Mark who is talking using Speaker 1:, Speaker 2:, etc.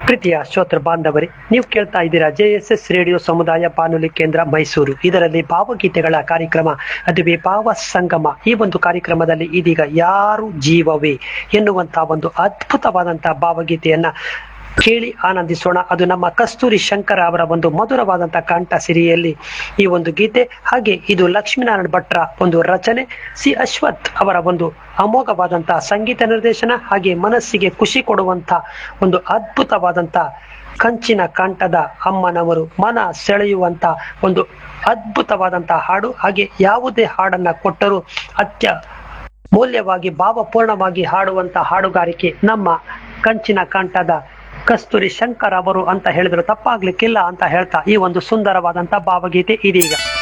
Speaker 1: ಪ್ರೀತಿಯ ಶ್ರೋತೃ ಬಾಂಧವರೇ ನೀವು ಕೇಳ್ತಾ ಇದ್ದೀರಾ ಜೆ ಎಸ್ ಎಸ್ ರೇಡಿಯೋ ಸಮುದಾಯ ಬಾನುಲಿ ಕೇಂದ್ರ ಮೈಸೂರು ಇದರಲ್ಲಿ ಭಾವಗೀತೆಗಳ ಕಾರ್ಯಕ್ರಮ ಅದುವೇ ಭಾವ ಸಂಗಮ ಈ ಒಂದು ಕಾರ್ಯಕ್ರಮದಲ್ಲಿ ಇದೀಗ ಯಾರು ಜೀವವೇ ಎನ್ನುವಂತಹ ಒಂದು ಅದ್ಭುತವಾದಂತಹ ಭಾವಗೀತೆಯನ್ನ ಕೇಳಿ ಆನಂದಿಸೋಣ ಅದು ನಮ್ಮ ಕಸ್ತೂರಿ ಶಂಕರ ಅವರ ಒಂದು ಮಧುರವಾದಂತಹ ಕಂಠ ಸಿರಿಯಲ್ಲಿ ಈ ಒಂದು ಗೀತೆ ಹಾಗೆ ಇದು ಲಕ್ಷ್ಮೀನಾರಾಯಣ ಭಟ್ರ ಒಂದು ರಚನೆ ಸಿ ಅಶ್ವಥ್ ಅವರ ಒಂದು ಅಮೋಘವಾದಂತಹ ಸಂಗೀತ ನಿರ್ದೇಶನ ಹಾಗೆ ಮನಸ್ಸಿಗೆ ಖುಷಿ ಕೊಡುವಂತ ಒಂದು ಅದ್ಭುತವಾದಂತ ಕಂಚಿನ ಕಂಠದ ಅಮ್ಮನವರು ಮನ ಸೆಳೆಯುವಂತ ಒಂದು ಅದ್ಭುತವಾದಂತಹ ಹಾಡು ಹಾಗೆ ಯಾವುದೇ ಹಾಡನ್ನ ಕೊಟ್ಟರೂ ಅತ್ಯ ಮೌಲ್ಯವಾಗಿ ಭಾವಪೂರ್ಣವಾಗಿ ಹಾಡುವಂತ ಹಾಡುಗಾರಿಕೆ ನಮ್ಮ ಕಂಚಿನ ಕಂಠದ ಕಸ್ತೂರಿ ಶಂಕರ್ ಅವರು ಅಂತ ಹೇಳಿದ್ರು ತಪ್ಪಾಗ್ಲಿಕ್ಕಿಲ್ಲ ಅಂತ ಹೇಳ್ತಾ ಈ ಒಂದು ಸುಂದರವಾದಂತ ಭಾವಗೀತೆ ಇದೀಗ